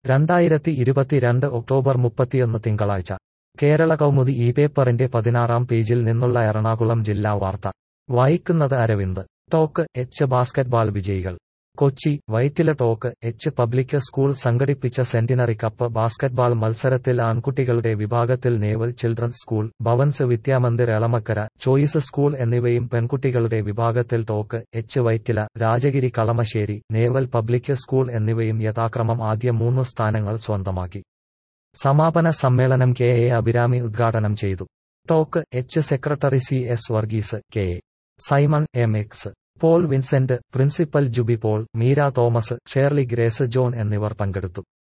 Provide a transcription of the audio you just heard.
രണ്ടായിരത്തി ഇരുപത്തിരണ്ട് ഒക്ടോബർ മുപ്പത്തിയൊന്ന് തിങ്കളാഴ്ച കേരള കൗമുദി ഈ പേപ്പറിന്റെ പതിനാറാം പേജിൽ നിന്നുള്ള എറണാകുളം ജില്ലാ വാർത്ത വായിക്കുന്നത് അരവിന്ദ് ടോക്ക് എച്ച് ബാസ്കറ്റ്ബാൾ വിജയികൾ Kochi Vyttila Toc H public school സംഘടിപ്പിച്ച സെന്റിനറി കപ്പ് ബാസ്കറ്റ്ബാൾ മത്സരത്തിൽ ആൺകുട്ടികളുടെ വിഭാഗത്തിൽ naval children's school Bhavans Vidyamandir Elamakkara choice school എന്നിവയും പെൺകുട്ടികളുടെ വിഭാഗത്തിൽ Toc H Vyttila Rajagiri Kalamassery naval public school എന്നിവയും യഥാക്രമം ആദ്യ മൂന്ന് സ്ഥാനങ്ങൾ സ്വന്തമാക്കി സമാപന സമ്മേളനം കെ എ അഭിരാമി ഉദ്ഘാടനം ചെയ്തു Toc H secretary C S Varghese K A Simon M X Paul Vincent principal Jubi Paul Meera Thomas Shirley Grace John എന്നിവർ പങ്കെടുത്തു